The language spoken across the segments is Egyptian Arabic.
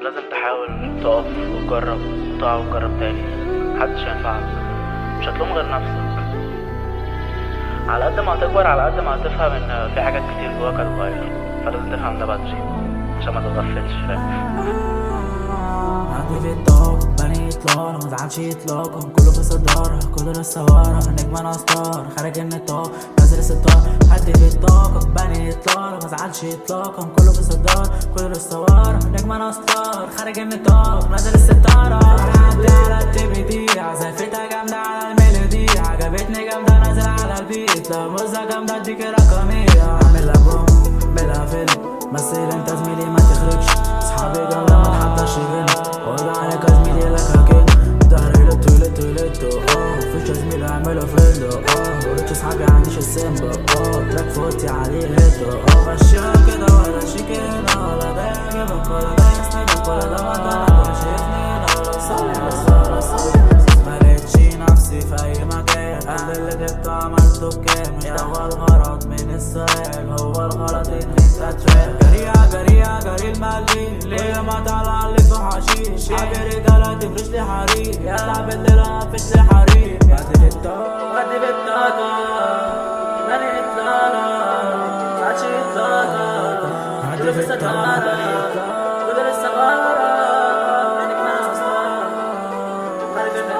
لازم تحاول تقف وتجرب وتقع وتجرب تاني محدش ينفعك مش هتلوم غير نفسك على قد ما هتكبر على قد ما هتفهم ان في حاجات كتير جواك هتتغير فلازم تفهم ده بدري عشان ما تتغفلش فاهم عندي في الطاقة بني اطلالة مزعلش اطلاقا كله في صدارة كله لسه ورا نجم انا ستار خارج النطاق نازل ستار حد في الطاقة بني اطلالة مزعلش اطلاقا كله في صدارة كله لسه ورا نجم انا ستار خارج النطاق نازل الستارة عدي على التبي دي عزفتها جامدة على الميلودي عجبتني جامدة نازل على البيت لو موزة جامدة اديك رقمية عاملها بوم بلا فيلم مثل انت زميلي ما تخرجش اصحابي جامدة ما تحضرش غنى وضع عليك يا زميلي لك هكين ضهري لتو لتو لتو اه مفيش يا زميلي اعمله فريندو اه وريتش اصحابي عنديش السيمبا اه تراك فوتي عليه هيتو اه مشيها كده ولا شيكينا ولا ده يعجبك ولا ده يسندك ولا ده مكانك ولا شايفني لا ولا صلي بس ولا صلي ملقتش نفسي في اي مكان قبل اللي جبته عملته بكام مش ده هو الغرض من السؤال هو الغرض ان انت تراب جريئة جريئة جري المالي ليه ما طلع لي في حشيش حاجة رجالة تفرش لي حرير يلا بالليل افش لي حرير بدي في الطاقة بدي في الطاقة بدي الطاقة عشي الطاقة بدي في الطاقة بدي الصغارة بدي كمان صغارة بدي في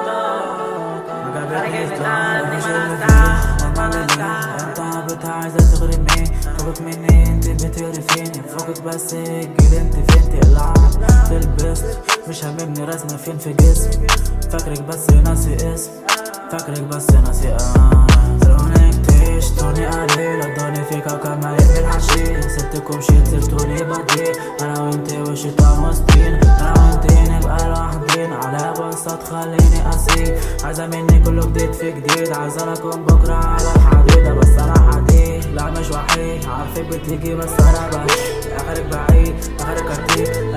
انت بتعايزة تغرمني فوقك مني انت بتقرفيني فوقك بس الجيل انت فين تقلع تلبست مش هاممني رسمة فين في جسمي فاكرك بس ناسي اسم فاكرك بس ناسي اه ترونك تيش توني قليل ادوني فيك وكمان بالحشيش سبتكم شيت سرتوني بدي انا وانت والشيطان وسطين انا وانت نبقى لوحدين على بساط خليني اسيب عايزة مني كله جديد في جديد عايزة اكون بكرة على الحديدة بس انا حديد لا مش وحيد عارفك بتيجي بس انا بعيد اخرك بعيد اخرك كتير